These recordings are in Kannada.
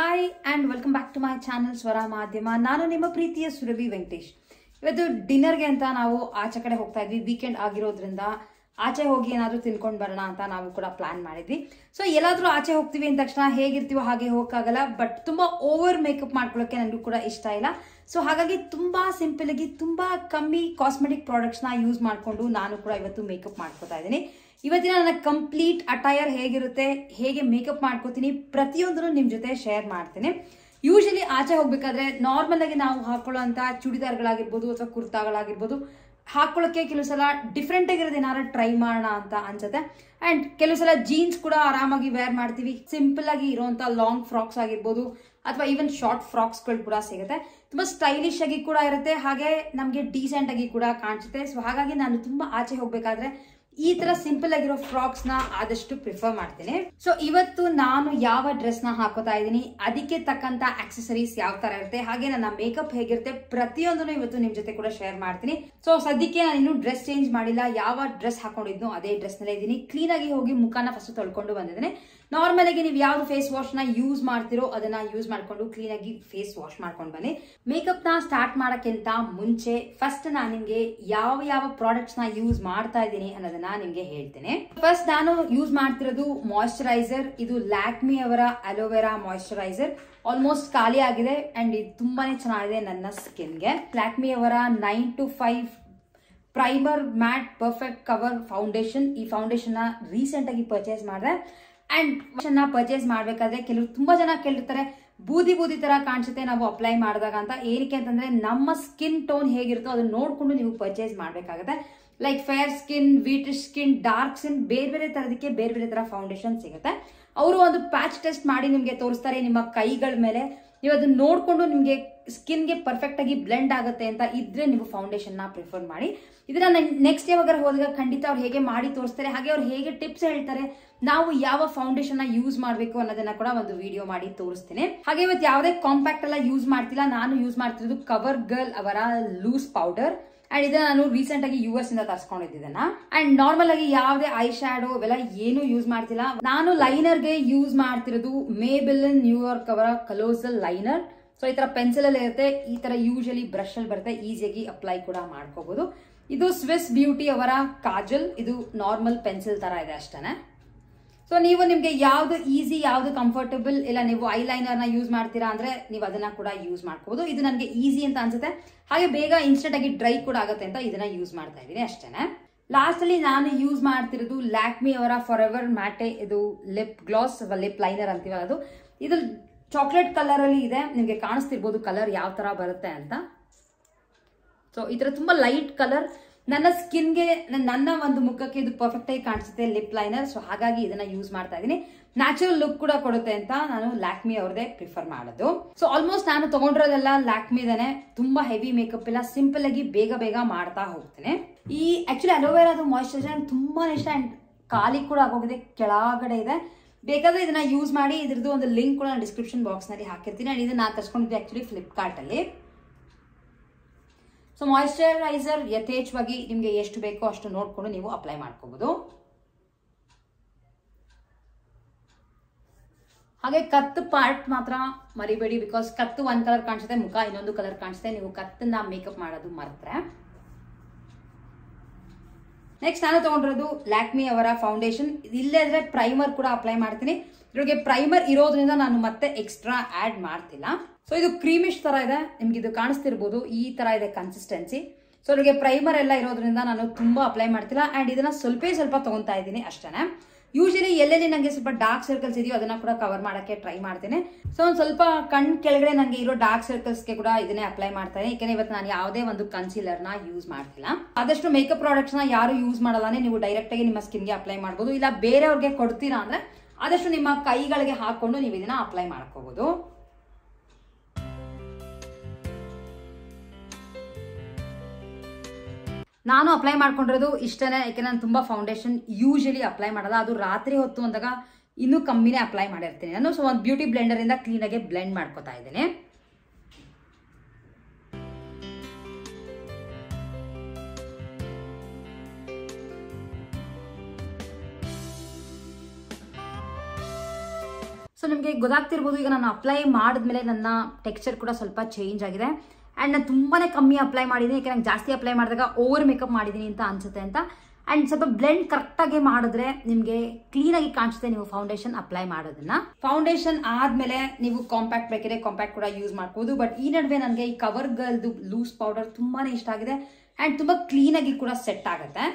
hi and welcome back to my channel Swara Madhyama ನಾನು ನಿಮ್ಮ ಪ್ರೀತಿಯ ಸುರಭಿ ವೆಂಕಟೇಶ್ ಇವತ್ತು ಡಿನ್ನರ್ಗೆ ಅಂತ ನಾವು ಆಚೆ ಕಡೆ ಹೋಗ್ತಾ ಇದ್ವಿ ವೀಕೆಂಡ್ ಆಗಿರೋದ್ರಿಂದ ಆಚೆ ಹೋಗಿ ಏನಾದರೂ ತಿನ್ಕೊಂಡು ಬರೋಣ ಅಂತ ನಾವು ಕೂಡ ಪ್ಲಾನ್ ಮಾಡಿದ್ವಿ ಸೊ ಎಲ್ಲಾದರೂ ಆಚೆ ಹೋಗ್ತೀವಿ ಅಂದ ತಕ್ಷಣ ಹೇಗಿರ್ತೀವೋ ಹಾಗೆ ಹೋಗೋಕ್ಕಾಗಲ್ಲ ಬಟ್ ತುಂಬ ಓವರ್ ಮೇಕಪ್ ಮಾಡ್ಕೊಳ್ಳೋಕ್ಕೆ ನನಗೂ ಕೂಡ ಇಷ್ಟ ಇಲ್ಲ ಸೊ ಹಾಗಾಗಿ ತುಂಬ ಸಿಂಪಲ್ ಆಗಿ ತುಂಬ ಕಮ್ಮಿ ಕಾಸ್ಮೆಟಿಕ್ ಪ್ರಾಡಕ್ಟ್ಸ್ನ ಯೂಸ್ ಮಾಡಿಕೊಂಡು ನಾನು ಕೂಡ ಇವತ್ತು ಮೇಕಪ್ ಮಾಡ್ಕೋತಾ ಇದ್ದೀನಿ ಇವತ್ತಿನ ನನ್ನ ಕಂಪ್ಲೀಟ್ ಅಟೈರ್ ಹೇಗಿರುತ್ತೆ ಹೇಗೆ ಮೇಕಪ್ ಮಾಡ್ಕೋತೀನಿ ಪ್ರತಿಯೊಂದನ್ನು ನಿಮ್ಮ ಜೊತೆ ಶೇರ್ ಮಾಡ್ತೀನಿ ಯೂಶಲಿ ಆಚೆ ಹೋಗ್ಬೇಕಾದ್ರೆ ನಾರ್ಮಲ್ ಆಗಿ ನಾವು ಹಾಕೊಳ್ಳೋಂಥ ಚೂಡಿದಾರ್ಗಳಾಗಿರ್ಬೋದು ಅಥವಾ ಕುರ್ತಾಗಳಾಗಿರ್ಬೋದು ಹಾಕೊಳ್ಳೋಕ್ಕೆ ಕೆಲವು ಸಲ ಡಿಫ್ರೆಂಟ್ ಆಗಿರೋದು ಏನಾದ್ರು ಟ್ರೈ ಮಾಡೋಣ ಅಂತ ಅನ್ಸುತ್ತೆ ಅಂಡ್ ಕೆಲವು ಸಲ ಜೀನ್ಸ್ ಕೂಡ ಆರಾಮಾಗಿ ವೇರ್ ಮಾಡ್ತೀವಿ ಸಿಂಪಲ್ ಆಗಿ ಇರುವಂತ ಲಾಂಗ್ ಫ್ರಾಕ್ಸ್ ಆಗಿರ್ಬೋದು ಅಥವಾ ಈವನ್ ಶಾರ್ಟ್ ಫ್ರಾಕ್ಸ್ಗಳು ಕೂಡ ಸಿಗುತ್ತೆ ತುಂಬಾ ಸ್ಟೈಲಿಶ್ ಆಗಿ ಕೂಡ ಇರುತ್ತೆ ಹಾಗೆ ನಮಗೆ ಡೀಸೆಂಟ್ ಆಗಿ ಕೂಡ ಕಾಣಿಸುತ್ತೆ ಸೊ ಹಾಗಾಗಿ ನಾನು ತುಂಬಾ ಆಚೆ ಹೋಗ್ಬೇಕಾದ್ರೆ ಈ ತರ ಸಿಂಪಲ್ ಆಗಿರೋ ಫ್ರಾಕ್ಸ್ ನ ಆದಷ್ಟು ಪ್ರಿಫರ್ ಮಾಡ್ತೀನಿ ಸೊ ಇವತ್ತು ನಾನು ಯಾವ ಡ್ರೆಸ್ ನ ಹಾಕೋತಾ ಇದ್ದೀನಿ ಅದಕ್ಕೆ ತಕ್ಕಂತ ಆಕ್ಸೆಸರೀಸ್ ಯಾವ ತರ ಇರುತ್ತೆ ಹಾಗೆ ನನ್ನ ಮೇಕಪ್ ಹೇಗಿರುತ್ತೆ ಪ್ರತಿಯೊಂದನ್ನು ಇವತ್ತು ನಿಮ್ ಜೊತೆ ಕೂಡ ಶೇರ್ ಮಾಡ್ತೀನಿ ಸೊ ಸದ್ಯಕ್ಕೆ ನಾನು ಇನ್ನೂ ಡ್ರೆಸ್ ಚೇಂಜ್ ಮಾಡಿಲ್ಲ ಯಾವ ಡ್ರೆಸ್ ಹಾಕೊಂಡಿದ್ನೋ ಅದೇ ಡ್ರೆಸ್ ನಲ್ಲೇ ಇದ್ದೀನಿ ಕ್ಲೀನ್ ಆಗಿ ಹೋಗಿ ಮುಖಾನ ಫಸ್ಟ್ ತೊಳ್ಕೊಂಡು ಬಂದಿದ್ದೀನಿ ನಾರ್ಮಲ್ ಆಗಿ ನೀವು ಯಾವ್ದು ಫೇಸ್ ವಾಶ್ ನ ಯೂಸ್ ಮಾಡ್ತಿರೋ ಅದನ್ನ ಯೂಸ್ ಮಾಡ್ಕೊಂಡು ಕ್ಲೀನ್ ಆಗಿ ಫೇಸ್ ವಾಶ್ ಮಾಡ್ಕೊಂಡು ಬನ್ನಿ ಮೇಕಪ್ ನ ಸ್ಟಾರ್ಟ್ ಮಾಡಕ್ಕಿಂತ ಮುಂಚೆ ಫಸ್ಟ್ ನಾನು ನಿಮ್ಗೆ ಯಾವ ಯಾವ ಪ್ರಾಡಕ್ಟ್ಸ್ ನ ಯೂಸ್ ಮಾಡ್ತಾ ಇದ್ದೀನಿ ಅನ್ನೋದನ್ನ ನಿಮ್ಗೆ ಹೇಳ್ತೇನೆ ಫಸ್ಟ್ ನಾನು ಯೂಸ್ ಮಾಡ್ತಿರೋದು ಮಾಯಶ್ಚರೈಸರ್ ಇದು ಲ್ಯಾಕ್ಮಿ ಅವರ ಅಲೋವೆರಾ ಮಾಯಶ್ಚರೈಸರ್ ಆಲ್ಮೋಸ್ಟ್ ಖಾಲಿ ಆಗಿದೆ ಅಂಡ್ ಇದು ತುಂಬಾನೇ ಚೆನ್ನಾಗಿದೆ ನನ್ನ ಸ್ಕಿನ್ಗೆ ಲ್ಯಾಕ್ಮಿ ಅವರ nine to five primer matte perfect cover foundation ಈ ಫೌಂಡೇಶನ್ ನ ರೀಸೆಂಟ್ ಆಗಿ ಪರ್ಚೇಸ್ ಮಾಡಿದೆ ಅಂಡ್ ಪರ್ಚೇಸ್ ಮಾಡ್ಬೇಕಾದ್ರೆ ಕೆಲವರು ತುಂಬಾ ಜನ ಕೇಳಿರ್ತಾರೆ ಬೂದಿ ಬೂದಿ ತರ ಕಾಣಿಸುತ್ತೆ ನಾವು ಅಪ್ಲೈ ಮಾಡಿದಾಗ ಅಂತ ಏನಕ್ಕೆ ಅಂತಂದ್ರೆ ನಮ್ಮ ಸ್ಕಿನ್ ಟೋನ್ ಹೇಗಿರುತ್ತೋ ಅದನ್ನ ನೋಡ್ಕೊಂಡು ನೀವು ಪರ್ಚೇಸ್ ಮಾಡ್ಬೇಕಾಗುತ್ತೆ like fair skin wheat skin dark skin ಬೇರೆ ಬೇರೆ ತರದಕ್ಕೆ ಬೇರೆ ಬೇರೆ ತರ ಫೌಂಡೇಶನ್ ಸಿಗುತ್ತೆ ಅವರು ಒಂದು ಪ್ಯಾಚ್ ಟೆಸ್ಟ್ ಮಾಡಿ ನಿಮ್ಗೆ ತೋರಿಸ್ತಾರೆ ನಿಮ್ಮ ಕೈಗಳ ಮೇಲೆ ನೀವು ಅದನ್ನ ನೋಡ್ಕೊಂಡು ನಿಮ್ಗೆ ಸ್ಕಿನ್ಗೆ ಪರ್ಫೆಕ್ಟ್ ಆಗಿ ಬ್ಲೆಂಡ್ ಆಗುತ್ತೆ ಅಂತ ಇದ್ರೆ ನೀವು ಫೌಂಡೇಶನ್ ನ ಪ್ರಿಫರ್ ಮಾಡಿ ಇದನ್ನ ನೆಕ್ಸ್ಟ್ ಯಾವಾಗ ಹೋದಾಗ ಖಂಡಿತ ಅವ್ರು ಹೇಗೆ ಮಾಡಿ ತೋರಿಸ್ತಾರೆ ಹಾಗೆ ಅವ್ರು ಹೇಗೆ ಟಿಪ್ಸ್ ಹೇಳ್ತಾರೆ ನಾವು ಯಾವ ಫೌಂಡೇಶನ್ ನ ಯೂಸ್ ಮಾಡಬೇಕು ಅನ್ನೋದನ್ನ ಕೂಡ ಒಂದು ವಿಡಿಯೋ ಮಾಡಿ ತೋರಿಸ್ತೇನೆ ಹಾಗೆ ಇವತ್ತು ಯಾವುದೇ ಕಾಂಪ್ಯಾಕ್ಟ್ ಎಲ್ಲ ಯೂಸ್ ಮಾಡ್ತಿಲ್ಲ ನಾನು ಯೂಸ್ ಮಾಡ್ತಿರೋದು ಕವರ್ ಗರ್ಲ್ ಅವರ ಲೂಸ್ ಪೌಡರ್ ಅಂಡ್ ಇದನ್ನ ನಾನು ರೀಸೆಂಟ್ ಆಗಿ ಯು ಎಸ್ ಇಂದ ತರ್ಸ್ಕೊಂಡಿದ್ದನ್ನ ಅಂಡ್ ನಾರ್ಮಲ್ ಆಗಿ ಯಾವುದೇ ಐ ಶ್ಯಾಡೋ ಇವೆಲ್ಲ ಏನು ಯೂಸ್ ಮಾಡ್ತಿಲ್ಲ ನಾನು ಲೈನರ್ ಗೆ ಯೂಸ್ ಮಾಡ್ತಿರೋದು ಮೇಬೆಲ್ ನ್ಯೂಯಾರ್ಕ್ ಅವರ ಕಲೋಸಲ್ ಲೈನರ್ ಸೊ ಈ ತರ ಪೆನ್ಸಿಲ್ ಅಲ್ಲಿ ಇರುತ್ತೆ ಈ ತರ ಯೂಶಲಿ ಬ್ರಷ್ ಅಲ್ಲಿ ಬರುತ್ತೆ ಈಸಿಯಾಗಿ ಅಪ್ಲೈ ಕೂಡ ಮಾಡ್ಕೋಬಹುದು ಇದು ಸ್ವಿಸ್ ಬ್ಯೂಟಿ ಅವರ ಕಾಜಲ್ ಇದು ನಾರ್ಮಲ್ ಪೆನ್ಸಿಲ್ ತರ ಇದೆ ಅಷ್ಟೇನೆ ಸೊ ನೀವು ನಿಮ್ಗೆ ಯಾವ್ದು ಈಸಿ ಯಾವ್ದು ಕಂಫರ್ಟಬಲ್ ಇಲ್ಲ ನೀವು ಐ ಲೈನರ್ ನ ಯೂಸ್ ಮಾಡ್ತೀರಾ ಅಂದ್ರೆ ನೀವು ಅದನ್ನ ಕೂಡ ಯೂಸ್ ಮಾಡ್ಕೋಬಹುದು ಇದು ನನಗೆ ಈಸಿ ಅಂತ ಅನ್ಸುತ್ತೆ ಹಾಗೆ ಬೇಗ ಇನ್ಸ್ಟೆಂಟ್ ಆಗಿ ಡ್ರೈ ಕೂಡ ಆಗುತ್ತೆ ಅಂತ ಇದನ್ನ ಯೂಸ್ ಮಾಡ್ತಾ ಇದ್ದೀನಿ ಅಷ್ಟೇನೆ ಲಾಸ್ಟ್ ಅಲ್ಲಿ ನಾನು ಯೂಸ್ ಮಾಡ್ತಿರೋದು ಲ್ಯಾಕ್ಮಿ ಅವರ ಫಾರ್ ಎವರ್ ಮ್ಯಾಟೆ ಇದು ಲಿಪ್ ಗ್ಲಾಸ್ ಲಿಪ್ ಲೈನರ್ ಅಂತೀವಲ್ಲ ಅದು ಇದು ಚಾಕ್ಲೇಟ್ ಕಲರ್ ಅಲ್ಲಿ ಇದೆ ನಿಮ್ಗೆ ಕಾಣಿಸ್ತಿರ್ಬೋದು ಕಲರ್ ಯಾವ ತರ ಬರುತ್ತೆ ಅಂತ ಸೊ ಈ ತರ ತುಂಬಾ ಲೈಟ್ ಕಲರ್ ನನ್ನ ಸ್ಕಿನ್ಗೆ ನನ್ನ ಒಂದು ಮುಖಕ್ಕೆ ಇದು ಪರ್ಫೆಕ್ಟ್ ಆಗಿ ಕಾಣಿಸುತ್ತೆ ಲಿಪ್ ಲೈನರ್ ಸೊ ಹಾಗಾಗಿ ಇದನ್ನ ಯೂಸ್ ಮಾಡ್ತಾ ಇದ್ದೀನಿ ನ್ಯಾಚುರಲ್ ಲುಕ್ ಕೂಡ ಕೊಡುತ್ತೆ ಅಂತ ನಾನು ಲ್ಯಾಕ್ಮಿ ಅವ್ರದೇ ಪ್ರಿಫರ್ ಮಾಡೋದು ಸೊ ಆಲ್ಮೋಸ್ಟ್ ನಾನು ತಗೊಂಡಿರೋದೆಲ್ಲ ಲ್ಯಾಕ್ಮಿದೇನೆ ತುಂಬಾ ಹೆವಿ ಮೇಕಪ್ ಇಲ್ಲ ಸಿಂಪಲ್ ಆಗಿ ಬೇಗ ಬೇಗ ಮಾಡ್ತಾ ಹೋಗ್ತೇನೆ ಈ ಆಕ್ಚುಲಿ ಅಲೋವೆರಾದು ಮಾಯಿಶ್ಚರೈಸರ್ ತುಂಬಾ ಇಷ್ಟ ಅಂಡ್ ಖಾಲಿ ಕೂಡ ಆಗೋಗಿದೆ ಕೆಳಗಡೆ ಇದೆ ಬೇಕಾದ್ರೆ ಇದನ್ನ ಯೂಸ್ ಮಾಡಿ ಇದ್ರದ್ದು ಒಂದು ಲಿಂಕ್ ಕೂಡ ಡಿಸ್ಕ್ರಿಪ್ಷನ್ ಬಾಕ್ಸ್ ನಲ್ಲಿ ಹಾಕಿರ್ತೀನಿ ಅಂಡ್ ಇದನ್ನ ನಾನು ತರ್ಸ್ಕೊಂಡಿದ್ದೆ ಆಕ್ಚುಲಿ ಫ್ಲಿಪ್ಕಾರ್ಟ್ ಅಲ್ಲಿ ಸೊ ಮಾಯಿಶ್ಚರೈಸರ್ ಯಥೇಚ್ಛವಾಗಿ ನಿಮಗೆ ಎಷ್ಟು ಬೇಕೋ ಅಷ್ಟು ನೋಡ್ಕೊಂಡು ನೀವು ಅಪ್ಲೈ ಮಾಡ್ಕೋಬಹುದು ಹಾಗೆ ಕತ್ತು ಪಾರ್ಟ್ ಮಾತ್ರ ಮರಿಬೇಡಿ ಬಿಕಾಸ್ ಕತ್ತು ಒಂದ್ ಕಲರ್ ಕಾಣಿಸುತ್ತೆ ಮುಖ ಇನ್ನೊಂದು ಕಲರ್ ಕಾಣಿಸುತ್ತೆ ನೀವು ಕತ್ತನ್ನ ಮೇಕಪ್ ಮಾಡೋದು ಮರೆತ್ರೆ ನೆಕ್ಸ್ಟ್ ನಾನು ತಗೊಂಡಿರೋದು ಲ್ಯಾಕ್ಮಿ ಅವರ ಫೌಂಡೇಶನ್ ಇಲ್ಲೇ ಇದ್ರೆ ಪ್ರೈಮರ್ ಕೂಡ ಅಪ್ಲೈ ಮಾಡ್ತೀನಿ ಇದ್ರೊಳಗೆ ಪ್ರೈಮರ್ ಇರೋದ್ರಿಂದ ನಾನು ಮತ್ತೆ ಎಕ್ಸ್ಟ್ರಾ ಆಡ್ ಮಾಡ್ತಿಲ್ಲ ಸೊ ಇದು ಕ್ರೀಮಿಶ್ ತರ ಇದೆ ನಿಮ್ಗೆ ಇದು ಕಾಣಿಸ್ತಿರ್ಬೋದು ಈ ತರ ಇದೆ ಕನ್ಸಿಸ್ಟೆನ್ಸಿ ಸೊ ಅದ್ರಿಗೆ ಪ್ರೈಮರ್ ಎಲ್ಲ ಇರೋದ್ರಿಂದ ನಾನು ತುಂಬಾ ಅಪ್ಲೈ ಮಾಡ್ತಿಲ್ಲ ಅಂಡ್ ಇದನ್ನ ಸ್ವಲ್ಪ ಸ್ವಲ್ಪ ತಗೊಂತಾ ಇದ್ದೀನಿ ಅಷ್ಟೇನೆ ಯೂಶಲಿ ಎಲ್ಲೆಲ್ಲಿ ನನಗೆ ಸ್ವಲ್ಪ ಡಾರ್ಕ್ ಸರ್ಕಲ್ಸ್ ಇದೆಯೋ ಅದನ್ನ ಕೂಡ ಕವರ್ ಮಾಡಕ್ಕೆ ಟ್ರೈ ಮಾಡ್ತೇನೆ ಸೊ ಒಂದು ಸ್ವಲ್ಪ ಕಣ್ ಕೆಳಗಡೆ ನನಗೆ ಇರೋ ಡಾರ್ಕ್ ಸರ್ಕಲ್ಸ್ಗೆ ಕೂಡ ಇದನ್ನೇ ಅಪ್ಲೈ ಮಾಡ್ತೇನೆ ಯಾಕಂದ್ರೆ ಇವತ್ತು ನಾನು ಯಾವುದೇ ಒಂದು ಕನ್ಸೀಲರ್ ನ ಯೂಸ್ ಮಾಡ್ತಿಲ್ಲ ಆದಷ್ಟು ಮೇಕಪ್ ಪ್ರಾಡಕ್ಟ್ಸ್ ನ ಯಾರು ಯೂಸ್ ಮಾಡಲಾನೆ ನೀವು ಡೈರೆಕ್ಟ್ ಆಗಿ ನಿಮ್ಮ ಸ್ಕಿನ್ಗೆ ಅಪ್ಲೈ ಮಾಡಬಹುದು ಇಲ್ಲ ಬೇರೆಯವ್ರಿಗೆ ಕೊಡ್ತೀರಾ ಅಂದ್ರೆ ಆದಷ್ಟು ನಿಮ್ಮ ಕೈಗಳಿಗೆ ಹಾಕೊಂಡು ನೀವು ಇದನ್ನ ಅಪ್ಲೈ ಮಾಡ್ಕೋಬಹುದು ನಾನು ಅಪ್ಲೈ ಮಾಡ್ಕೊಂಡಿರೋದು ಇಷ್ಟನೇ ಯಾಕೆ ನಾನು ತುಂಬಾ ಫೌಂಡೇಶನ್ ಯೂಶಲಿ ಅಪ್ಲೈ ಮಾಡಲ್ಲ ಅದು ರಾತ್ರಿ ಹೊತ್ತು ಅಂದಾಗ ಇನ್ನೂ ಕಮ್ಮಿನೇ ಅಪ್ಲೈ ಮಾಡಿರ್ತೀನಿ ನಾನು ಸೊ ಒಂದು ಬ್ಯೂಟಿ ಬ್ಲೆಂಡರ್ ಇಂದ ಕ್ಲೀನ್ ಆಗಿ ಬ್ಲೆಂಡ್ ಮಾಡ್ಕೋತಾ ಇದ್ದೀನಿ ಸೊ ನಿಮಗೆ ಗೊತ್ತಾಗ್ತಿರ್ಬೋದು ಈಗ ನಾನು ಅಪ್ಲೈ ಮಾಡಿದ್ಮೇಲೆ ನನ್ನ ಟೆಕ್ಸ್ಚರ್ ಕೂಡ ಸ್ವಲ್ಪ ಚೇಂಜ್ ಆಗಿದೆ ಆ್ಯಂಡ್ ನಾನು ತುಂಬಾ ಕಮ್ಮಿ ಅಪ್ಲೈ ಮಾಡಿದ್ದೀನಿ ಯಾಕೆ ನಂಗೆ ಜಾಸ್ತಿ ಅಪ್ಲೈ ಮಾಡಿದಾಗ ಓವರ್ ಮೇಕಪ್ ಮಾಡಿದ್ದೀನಿ ಅಂತ ಅನ್ಸುತ್ತೆ ಅಂತ ಆ್ಯಂಡ್ ಸ್ವಲ್ಪ ಬ್ಲೆಂಡ್ ಕರೆಕ್ಟಾಗಿ ಮಾಡಿದ್ರೆ ನಿಮಗೆ ಕ್ಲೀನಾಗಿ ಕಾಣಿಸುತ್ತೆ ನೀವು ಫೌಂಡೇಶನ್ ಅಪ್ಲೈ ಮಾಡೋದನ್ನ ಫೌಂಡೇಶನ್ ಆದಮೇಲೆ ನೀವು ಕಾಂಪ್ಯಾಕ್ಟ್ ಬೇಕಿದ್ರೆ ಕಾಂಪ್ಯಾಕ್ಟ್ ಕೂಡ ಯೂಸ್ ಮಾಡ್ಬೋದು ಬಟ್ ಈ ನಡುವೆ ನನಗೆ ಈ ಕವರ್ ಗರ್ಲ್ದು ಲೂಸ್ ಪೌಡರ್ ತುಂಬಾ ಇಷ್ಟ ಆಗಿದೆ ಆ್ಯಂಡ್ ತುಂಬ ಕ್ಲೀನಾಗಿ ಕೂಡ ಸೆಟ್ ಆಗುತ್ತೆ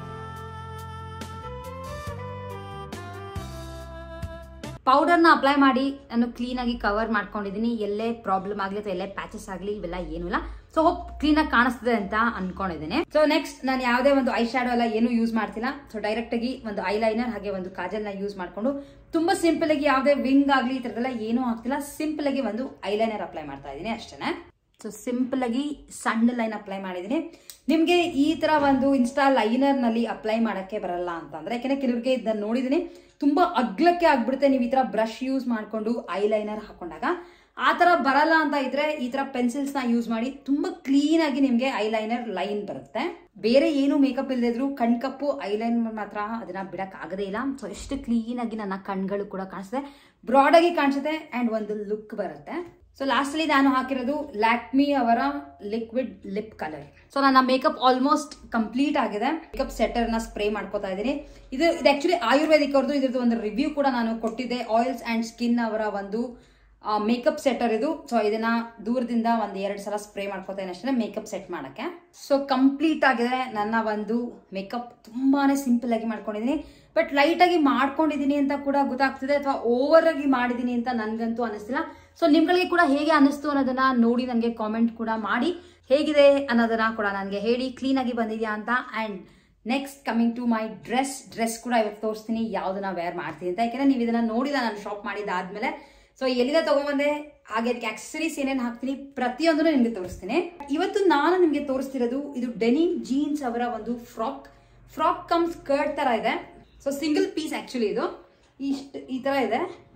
ಪೌಡರ್ನ ಅಪ್ಲೈ ಮಾಡಿ ನಾನು ಕ್ಲೀನಾಗಿ ಕವರ್ ಮಾಡ್ಕೊಂಡಿದ್ದೀನಿ ಎಲ್ಲೇ ಪ್ರಾಬ್ಲಮ್ ಆಗಲಿ ಅಥವಾ ಎಲ್ಲೇ ಪ್ಯಾಚಸ್ ಆಗಲಿ ಇವೆಲ್ಲ ಏನೂ ಇಲ್ಲ ಸೊ ಹೋಪ್ ಕ್ಲೀನಾಗಿ ಕಾಣಿಸ್ತದೆ ಅಂತ ಅನ್ಕೊಂಡಿದ್ದೀನಿ ಸೊ ನೆಕ್ಸ್ಟ್ ನಾನು ಯಾವುದೇ ಒಂದು ಐ ಶ್ಯಾಡೋ ಎಲ್ಲ ಏನು ಯೂಸ್ ಮಾಡ್ತಿಲ್ಲ ಸೊ ಡೈರೆಕ್ಟ್ ಆಗಿ ಒಂದು ಐ ಲೈನರ್ ಹಾಗೆ ಒಂದು ಕಾಜಲ್ನ ಯೂಸ್ ಮಾಡ್ಕೊಂಡು ತುಂಬಾ ಸಿಂಪಲ್ ಆಗಿ ಯಾವುದೇ ವಿಂಗ್ ಆಗಲಿ ಈ ಥರದ್ದೆಲ್ಲ ಏನೂ ಆಗ್ತಿಲ್ಲ ಸಿಂಪಲ್ ಆಗಿ ಒಂದು ಐ ಲೈನರ್ ಅಪ್ಲೈ ಮಾಡ್ತಾ ಇದ್ದೀನಿ ಅಷ್ಟೇ ಸೊ ಸಿಂಪಲ್ ಆಗಿ ಸಣ್ಣ ಲೈನ್ ಅಪ್ಲೈ ಮಾಡಿದ್ದೀನಿ ನಿಮಗೆ ಈ ತರ ಒಂದು ಇನ್ಸ್ಟಾ ಲೈನರ್ ನಲ್ಲಿ ಅಪ್ಲೈ ಮಾಡಕ್ಕೆ ಬರಲ್ಲ ಅಂತಂದ್ರೆ ಯಾಕೆಂದ್ರೆ ಕೆಲವರಿಗೆ ಇದನ್ನ ನೋಡಿದೀನಿ ತುಂಬಾ ಅಗ್ಲಕ್ಕೆ ಆಗ್ಬಿಡುತ್ತೆ ನೀವು ಈ ತರ ಬ್ರಷ್ ಯೂಸ್ ಮಾಡ್ಕೊಂಡು ಐ ಲೈನರ್ ಹಾಕೊಂಡಾಗ ಆ ತರ ಬರಲ್ಲ ಅಂತ ಇದ್ರೆ ಈ ತರ ಪೆನ್ಸಿಲ್ಸ್ ನ ಯೂಸ್ ಮಾಡಿ ತುಂಬಾ ಕ್ಲೀನ್ ಆಗಿ ನಿಮ್ಗೆ ಐ ಲೈನರ್ ಲೈನ್ ಬರುತ್ತೆ ಬೇರೆ ಏನು ಮೇಕಪ್ ಇಲ್ಲದಿದ್ರು ಕಣ್ಕಪ್ಪು ಐ ಲೈನ್ ಮಾತ್ರ ಅದನ್ನ ಬಿಡಕ್ ಆಗದೇ ಇಲ್ಲ ಸೊ ಎಷ್ಟು ಕ್ಲೀನ್ ಆಗಿ ನನ್ನ ಕಣ್ಗಳು ಕೂಡ ಕಾಣಿಸುತ್ತೆ ಬ್ರಾಡ್ ಆಗಿ ಕಾಣಿಸುತ್ತೆ ಅಂಡ್ ಒಂದು ಲುಕ್ ಬರುತ್ತೆ ಸೊ ಲಾಸ್ಟ್ ಅಲ್ಲಿ ನಾನು ಹಾಕಿರೋದು ಲ್ಯಾಕ್ಮಿ ಅವರ ಲಿಕ್ವಿಡ್ ಲಿಪ್ ಕಲರ್ ಸೊ ನನ್ನ ಮೇಕಪ್ ಆಲ್ಮೋಸ್ಟ್ ಕಂಪ್ಲೀಟ್ ಆಗಿದೆ ಮೇಕಪ್ ಸೆಟರ್ ನ ಸ್ಪ್ರೇ ಮಾಡ್ಕೋತಾ ಇದ್ದೀನಿ ಇದು ಇದು ಆಕ್ಚುಲಿ ಆಯುರ್ವೇದಿಕ್ ಅವ್ರದ್ದು ಇದ್ರದ್ದು ಒಂದು ರಿವ್ಯೂ ಕೂಡ ನಾನು ಕೊಟ್ಟಿದ್ದೆ ಆಯಿಲ್ಸ್ ಅಂಡ್ ಸ್ಕಿನ್ ಅವರ ಒಂದು ಮೇಕಪ್ ಸೆಟರ್ ಇದು ಸೊ ಇದನ್ನ ದೂರದಿಂದ ಒಂದ್ ಎರಡ್ ಸಲ ಸ್ಪ್ರೇ ಮಾಡ್ಕೋತೇನೆ ಅಷ್ಟೇ ಮೇಕಪ್ ಸೆಟ್ ಮಾಡಕ್ಕೆ ಸೊ ಕಂಪ್ಲೀಟ್ ಆಗಿದೆ ನನ್ನ ಒಂದು ಮೇಕಪ್ ತುಂಬಾನೇ ಸಿಂಪಲ್ ಆಗಿ ಮಾಡ್ಕೊಂಡಿದ್ದೀನಿ ಬಟ್ ಲೈಟ್ ಆಗಿ ಮಾಡ್ಕೊಂಡಿದ್ದೀನಿ ಅಂತ ಕೂಡ ಗೊತ್ತಾಗ್ತಿದೆ ಅಥವಾ ಓವರ್ ಆಗಿ ಮಾಡಿದೀನಿ ಅಂತ ನನ್ಗಂತೂ ಅನಿಸ್ತಿಲ್ಲ ಸೊ ನಿಮ್ಗಳಿಗೆ ಕೂಡ ಹೇಗೆ ಅನಿಸ್ತು ಅನ್ನೋದನ್ನ ನೋಡಿ ನನಗೆ ಕಾಮೆಂಟ್ ಕೂಡ ಮಾಡಿ ಹೇಗಿದೆ ಅನ್ನೋದನ್ನ ಕೂಡ ನನಗೆ ಹೇಳಿ ಕ್ಲೀನ್ ಆಗಿ ಬಂದಿದ್ಯಾ ಅಂತ and next coming to my dress dress ಕೂಡ ಇವತ್ತು ತೋರಿಸ್ತೀನಿ ಯಾವ್ದನ್ನ ವೇರ್ ಮಾಡ್ತೀನಿ ಅಂತ ಯಾಕೆಂದ್ರೆ ನೀವು ಇದನ್ನ ನೋಡಿದ ನಾನು ಶಾಪ್ ಮಾಡಿದಾದ್ಮೇಲೆ ಸೊ ಎಲ್ಲಿಂದ ತಗೊಂಬಂದೆ ಹಾಗೆ ಅದಕ್ಕೆ ಆಕ್ಸರೀಸ್ ಏನೇನು ಹಾಕ್ತೀನಿ ಪ್ರತಿಯೊಂದನ್ನು ನಿಮ್ಗೆ ತೋರಿಸ್ತೀನಿ ಇವತ್ತು ನಾನು ನಿಮ್ಗೆ ತೋರಿಸ್ತಿರೋದು ಇದು ಡೆನಿಮ್ ಜೀನ್ಸ್ ಅವರ ಒಂದು ಫ್ರಾಕ್ ಫ್ರಾಕ್ ಕಮ್ ಸ್ಕರ್ಟ್ ತರ ಇದೆ ಸೊ ಸಿಂಗಲ್ ಪೀಸ್ ಆಕ್ಚುಲಿ ಇದು ಇಷ್ಟು ಈ ತರ ಇದೆ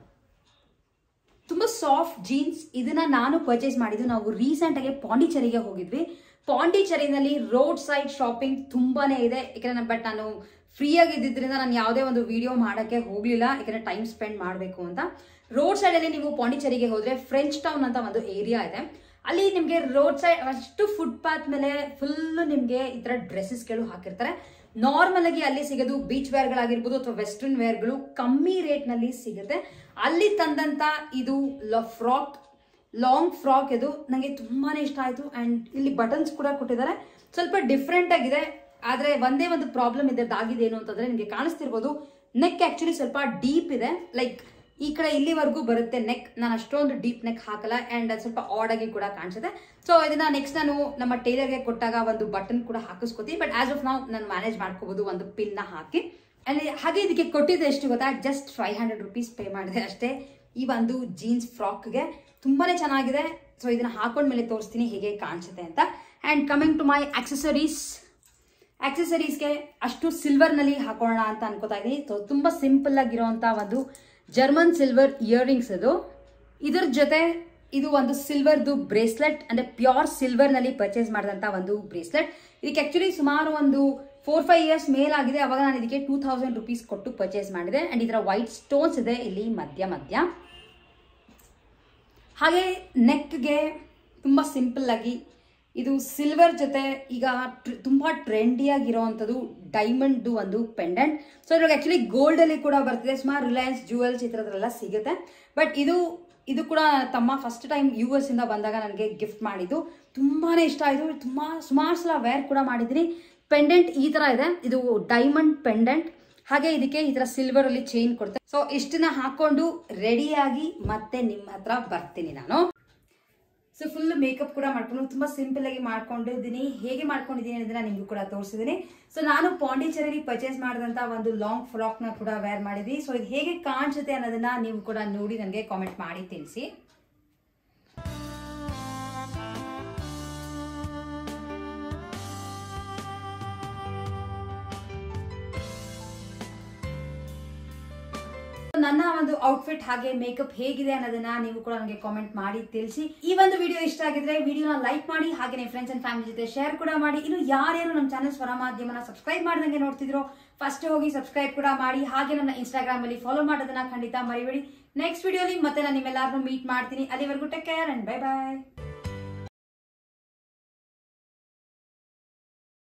ತುಂಬಾ ಸಾಫ್ಟ್ ಜೀನ್ಸ್ ಇದನ್ನ ನಾನು ಪರ್ಚೇಸ್ ಮಾಡಿದ್ದು ನಾವು ರೀಸೆಂಟ್ ಆಗಿ ಪಾಂಡಿಚೇರಿಗೆ ಹೋಗಿದ್ವಿ ಪಾಂಡಿಚೇರಿನಲ್ಲಿ ರೋಡ್ ಸೈಡ್ ಶಾಪಿಂಗ್ ತುಂಬಾನೇ ಇದೆ ಯಾಕಂದ್ರೆ ಬಟ್ ನಾನು ಫ್ರೀ ಆಗಿದ್ದರಿಂದ ನಾನು ಯಾವುದೇ ಒಂದು ವಿಡಿಯೋ ಮಾಡಕ್ಕೆ ಹೋಗ್ಲಿಲ್ಲ ಯಾಕಂದ್ರೆ ಟೈಮ್ ಸ್ಪೆಂಡ್ ಮಾಡಬೇಕು ಅಂತ ರೋಡ್ ಸೈಡ್ ಅಲ್ಲಿ ನೀವು ಪಾಂಡಿಚೇರಿಗೆ ಹೋದ್ರೆ ಫ್ರೆಂಚ್ ಟೌನ್ ಅಂತ ಒಂದು ಏರಿಯಾ ಇದೆ ಅಲ್ಲಿ ನಿಮ್ಗೆ ರೋಡ್ ಸೈಡ್ ಅಷ್ಟು ಫುಟ್ಪಾತ್ ಮೇಲೆ ಫುಲ್ ನಿಮ್ಗೆ ಈ ತರ ಡ್ರೆಸ್ಸಸ್ಗಳು ಹಾಕಿರ್ತಾರೆ ನಾರ್ಮಲ್ ಆಗಿ ಅಲ್ಲಿ ಸಿಗೋದು ಬೀಚ್ ವೇರ್ಗಳಾಗಿರ್ಬೋದು ಅಥವಾ ವೆಸ್ಟರ್ನ್ ವೇರ್ಗಳು ಕಮ್ಮಿ ರೇಟ್ ನಲ್ಲಿ ಸಿಗುತ್ತೆ ಅಲ್ಲಿ ತಂದಂತ ಇದು ಫ್ರಾಕ್ ಲಾಂಗ್ ಫ್ರಾಕ್ ಇದು ನನಗೆ ತುಂಬಾನೇ ಇಷ್ಟ ಆಯ್ತು ಅಂಡ್ ಇಲ್ಲಿ ಬಟನ್ಸ್ ಕೂಡ ಕೊಟ್ಟಿದ್ದಾರೆ ಸ್ವಲ್ಪ ಡಿಫ್ರೆಂಟ್ ಆಗಿದೆ ಆದ್ರೆ ಒಂದೇ ಒಂದು ಪ್ರಾಬ್ಲಮ್ ಇದ್ದದ್ದಾಗಿದೆ ಏನು ಅಂತಂದ್ರೆ ನಿಮಗೆ ಕಾಣಿಸ್ತಿರ್ಬೋದು ನೆಕ್ ಆಕ್ಚುಲಿ ಸ್ವಲ್ಪ ಡೀಪ್ ಇದೆ ಲೈಕ್ ಈ ಕಡೆ ಇಲ್ಲಿವರೆಗೂ ಬರುತ್ತೆ ನೆಕ್ ನಾನು ಅಷ್ಟೊಂದು ಡೀಪ್ ನೆಕ್ ಹಾಕಲ್ಲ ಅಂಡ್ ಅದು ಸ್ವಲ್ಪ ಆಡ್ ಆಗಿ ಕೂಡ ಕಾಣಿಸುತ್ತೆ ಸೊ ಇದನ್ನ ನೆಕ್ಸ್ಟ್ ನಾನು ನಮ್ಮ ಟೈಲರ್ಗೆ ಕೊಟ್ಟಾಗ ಒಂದು ಬಟನ್ ಕೂಡ ಹಾಕಿಸ್ಕೊತೀನಿ ಬಟ್ ಆಸ್ ಆಫ್ ನಾವು ನಾನು ಮ್ಯಾನೇಜ್ ಮಾಡ್ಕೋಬಹುದು ಒಂದು ಪಿನ್ ನ ಹಾಕಿ ಅಲ್ಲಿ ಹಾಗೆ ಇದಕ್ಕೆ ಕೊಟ್ಟಿದ್ದು ಎಷ್ಟು ಗೊತ್ತಾ just five hundred rupees pay ಮಾಡಿದೆ ಅಷ್ಟೇ ಈ ಒಂದು ಜೀನ್ಸ್ ಫ್ರಾಕ್ಗೆ ತುಂಬಾನೇ ಚೆನ್ನಾಗಿದೆ ಸೊ ಇದನ್ನ ಹಾಕೊಂಡ್ಮೇಲೆ ತೋರಿಸ್ತೀನಿ ಹೇಗೆ ಕಾಣಿಸುತ್ತೆ ಅಂತ and coming to my accessories ಆಕ್ಸೆಸರೀಸ್ಗೆ ಅಷ್ಟು ಸಿಲ್ವರ್ ನಲ್ಲಿ ಹಾಕೋಣ ಅಂತ ಅನ್ಕೋತಾ ಇದ್ದೀನಿ ಸೊ ತುಂಬಾ ಸಿಂಪಲ್ ಆಗಿರುವಂತ ಒಂದು ಜರ್ಮನ್ ಸಿಲ್ವರ್ ಇಯರಿಂಗ್ಸ್ ಇದು ಇದ್ರ ಜೊತೆ ಇದು ಒಂದು ಸಿಲ್ವರ್ದು ಬ್ರೇಸ್ಲೆಟ್ ಅಂದ್ರೆ ಪ್ಯೂರ್ ಸಿಲ್ವರ್ ನಲ್ಲಿ ಪರ್ಚೇಸ್ ಮಾಡಿದಂತ ಒಂದು ಬ್ರೇಸ್ಲೆಟ್ ಇದಕ್ಕೆ ಆಕ್ಚುಲಿ ಸುಮಾರು ಒಂದು ಫೋರ್ ಫೈವ್ ಇಯರ್ಸ್ ಮೇಲಾಗಿದೆ ಅವಾಗ ನಾನು ಇದಕ್ಕೆ ಟೂ ತೌಸಂಡ್ ರುಪೀಸ್ ಕೊಟ್ಟು ಪರ್ಚೇಸ್ ಮಾಡಿದೆ ಅಂಡ್ ಇದರ ವೈಟ್ ಸ್ಟೋನ್ಸ್ ಇದೆ ಇಲ್ಲಿ ಮಧ್ಯ ಮಧ್ಯ ಹಾಗೆ ನೆಕ್ಗೆ ತುಂಬ ಸಿಂಪಲ್ ಆಗಿ ಇದು ಸಿಲ್ವರ್ ಜೊತೆ ಈಗ ಟ್ರ್- ತುಂಬಾ ಟ್ರೆಂಡಿ ಆಗಿರೋವಂಥದ್ದು ಡೈಮಂಡ್ ಒಂದು ಪೆಂಡೆಂಟ್ ಸೊ ಇದ್ರಾಗ ಆಕ್ಚುಲಿ ಗೋಲ್ಡ್ ಅಲ್ಲಿ ಕೂಡ ಬರ್ತಿದೆ ಸುಮಾರು ರಿಲಯನ್ಸ್ ಜುವೆಲ್ಸ್ ಈ ಥರದ್ರೆಲ್ಲ ಸಿಗುತ್ತೆ ಬಟ್ ಇದು ಇದು ಕೂಡ ತಮ್ಮ ಫಸ್ಟ್ ಟೈಮ್ ಯು ಎಸ್ ಇಂದ ಬಂದಾಗ ನನಗೆ ಗಿಫ್ಟ್ ಮಾಡಿದ್ದು ತುಂಬಾನೇ ಇಷ್ಟ ಆಯಿತು ತುಂಬಾ ಸುಮಾರು ಸಲ ವೇರ್ ಕೂಡ ಮಾಡಿದ್ದೀನಿ ಪೆಂಡೆಂಟ್ ಈ ತರ ಇದೆ ಇದು ಡೈಮಂಡ್ ಪೆಂಡೆಂಟ್ ಹಾಗೆ ಇದಕ್ಕೆ ಈ ತರ ಸಿಲ್ವರ್ ಅಲ್ಲಿ ಚೈನ್ ಕೊಡ್ತಾರೆ ಸೊ ಇಷ್ಟನ್ನ ಹಾಕೊಂಡು ರೆಡಿಯಾಗಿ ಮತ್ತೆ ನಿಮ್ಮ ಹತ್ರ ಬರ್ತೀನಿ ನಾನು ಸೊ ಫುಲ್ ಮೇಕಪ್ ಕೂಡ ಮಾಡ್ಕೊಂಡು ತುಂಬಾ ಸಿಂಪಲ್ ಆಗಿ ಮಾಡ್ಕೊಂಡಿದ್ದೀನಿ ಹೇಗೆ ಮಾಡ್ಕೊಂಡಿದ್ದೀನಿ ಅನ್ನೋದನ್ನ ನಿಮ್ಗೂ ಕೂಡ ತೋರಿಸಿದ್ದೀನಿ ಸೊ ನಾನು ಪಾಂಡಿಚೇರಿಲಿ ಪರ್ಚೇಸ್ ಮಾಡಿದಂತ ಒಂದು ಲಾಂಗ್ ಫ್ರಾಕ್ ನ ಕೂಡ ವೇರ್ ಮಾಡಿದ್ವಿ ಸೊ ಇದು ಹೇಗೆ ಕಾಣಿಸುತ್ತೆ ಅನ್ನೋದನ್ನ ನೀವು ಕೂಡ ನೋಡಿ ನನಗೆ ಕಾಮೆಂಟ್ ಮಾಡಿ ತಿಳಿಸಿ ನನ್ನ ಒಂದು ಔಟ್ಫಿಟ್ ಹಾಗೆ ಮೇಕಪ್ ಹೇಗಿದೆ ಅನ್ನೋದನ್ನ ನೀವು ಕೂಡ ನನಗೆ ಕಾಮೆಂಟ್ ಮಾಡಿ ತಿಳಿಸಿ ಈ ಒಂದು ವಿಡಿಯೋ ಇಷ್ಟ ಆಗಿದ್ರೆ ವಿಡಿಯೋನ ಲೈಕ್ ಮಾಡಿ ಹಾಗೆ ನಿಮ್ಮ ಫ್ರೆಂಡ್ಸ್ ಅಂಡ್ ಫ್ಯಾಮಿಲಿ ಜೊತೆ ಶೇರ್ ಕೂಡ ಮಾಡಿ ಇನ್ನು ಯಾರ್ಯಾರು ನಮ್ಮ ಚಾನಲ್ ಸ್ವರ ಮಾಧ್ಯಮನ ಸಬ್ಸ್ಕ್ರೈಬ್ ಮಾಡ್ದಂಗೆ ನೋಡ್ತಿದ್ರೋ ಫಸ್ಟ್ ಹೋಗಿ ಸಬ್ಸ್ಕ್ರೈಬ್ ಕೂಡ ಮಾಡಿ ಹಾಗೆ ನನ್ನ ಇನ್ಸ್ಟಾಗ್ರಾಮ್ ಅಲ್ಲಿ ಫಾಲೋ ಮಾಡೋದನ್ನ ಖಂಡಿತ ಮರಿಬೇಡಿ ನೆಕ್ಸ್ಟ್ ವಿಡಿಯೋಲಿ ಮತ್ತೆ ನಾನು ನಿಮ್ಮೆಲ್ಲರನ್ನೂ ಮೀಟ್ ಮಾಡ್ತೀನಿ ಅಲ್ಲಿವರೆಗೂ take care and bye bye